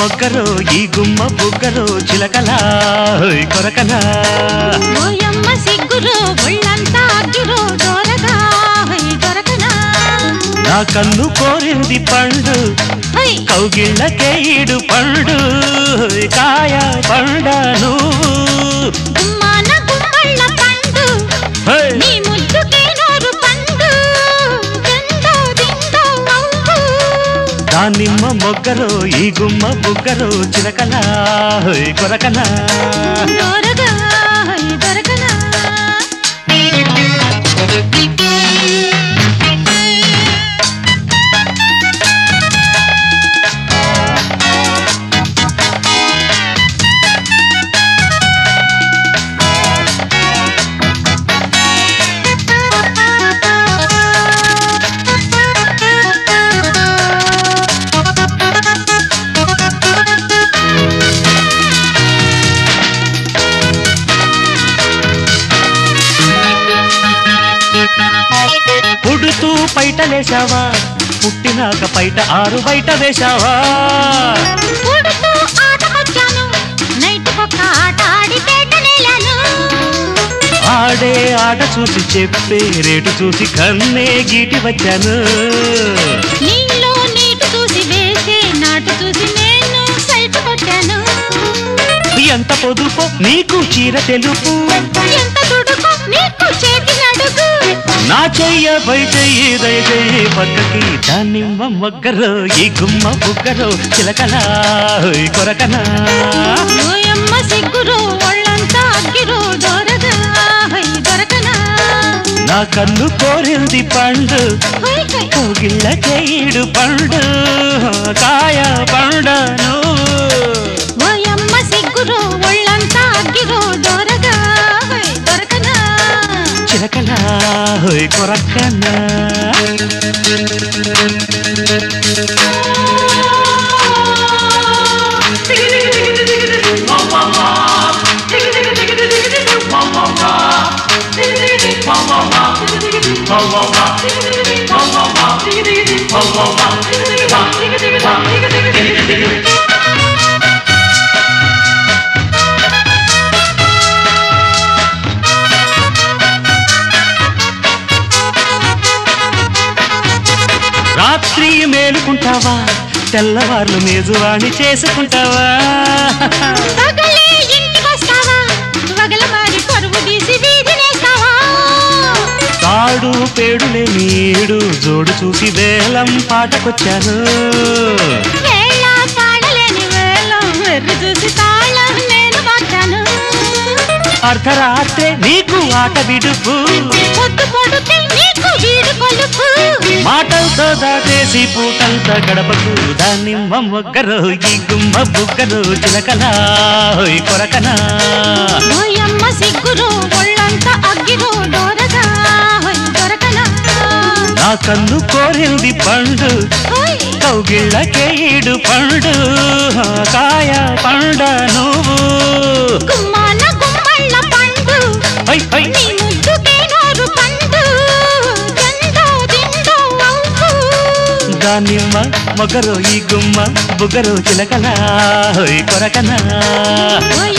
మొగ్గరో ఈ గుమ్మ బుగ్గరో చిలకలా హోయ్ కొరకలా ఓయమ్మ సిగ్గురు ఒళ్ళంతా అగ్గిరో దొరగా హై దొరకనా నా కన్ను కోరింది పండు హై కౌగిళ్ళకే ఈడు పండు హోయ్ కాయ పండ నువ్వు గుమ్మాన గుమ్మళ్ళ పండు హోయ్ నీ ముద్దుకే నోరు పండు దిందో దిందో అవ్వు దానిమ్మ మొగ్గరో ఈ గుమ్మ బుగ్గరో చిలకలా హోయ్ కొరకలా దొరగా హై దొరకనా పుడుతూ పైటలేశావా పుట్టినాక పైట ఆరు బయట వేశావా పుడుతూ ఆటకొచ్చాను నైట్ పక్క ఆట ఆడి పేట నేలాను ఆడే ఆట చూసి చెప్పే రేటు చూసి కన్నే గీటి వచ్చాను నీళ్ళు నీటి చూసి వేసే నాటు చూసి నేను సైట్ కొట్టాను ఎంత పొదుపు నీకు చీర తెలుపు ఎంత దుడుకు నీకు చేతి నడుగు నా చెయ్య పై చెయ్యి దయ చెయ్యి పక్కకి దానిమ్మ మొగ్గరో ఈ గుమ్మ బుగ్గరో చిలకలా హోయ్ కొరకనా ఓయమ్మ సిగ్గురు ఒళ్ళంతా అగ్గిరు దొరగా హై దొరకనా నా కన్ను కోరింది పండు హై హై కోగిళ్ళ చేయుడు పండు కాయ పండ నువ్వు ఓయమ్మ సిగ్గురు ఒళ్ళంతా అగ్గిరు దొరగా హై దొరకనా చిలకలా హోయ్ కొరకనా రాత్రి మేలుకుంటావా తెల్లవార్లు మేజువాణి చేసుకుంటావా పగలే ఇంటికొస్తావా వగల మారి పరువు తీసి వీధినేస్తావా తాడు పేడులే నీడు జోడు చూసి వేలం పాటకొచ్చాను వేళ తాళలేని వేళం వెర్రి చూసి తాళం నేను పట్టాను అర్ధరాత్రే నీకు ఆట విడుపు పొద్దు పొడుతే నీకు వీడు కొలుపు మాటలతో దాటేసి పూటంతా గడపకు దాన్ని మొగ్గరు ఈ గుమ్మ బుగ్గరు చిలకలా హోయ్ కొరకనా ఓయమ్మ సిగ్గురు ఒళ్ళంతా అగ్గిరు దొరగా హొయ్ దొరకనా నా కన్ను కోరింది పండు హొయ్ కౌగిళ్ళకే ఈడు పండు కాయ పండ నువ్వు గుమ్మాన గుమ్మళ్ళ పండు హై హై నీ ముద్దుకే నోరు పండు దిందో దిందో అవ్వు దానిమ్మ మొగరు ఈ గుమ్మ బుగరు చిలకలా హోయ్ కొరకనా ఓయ్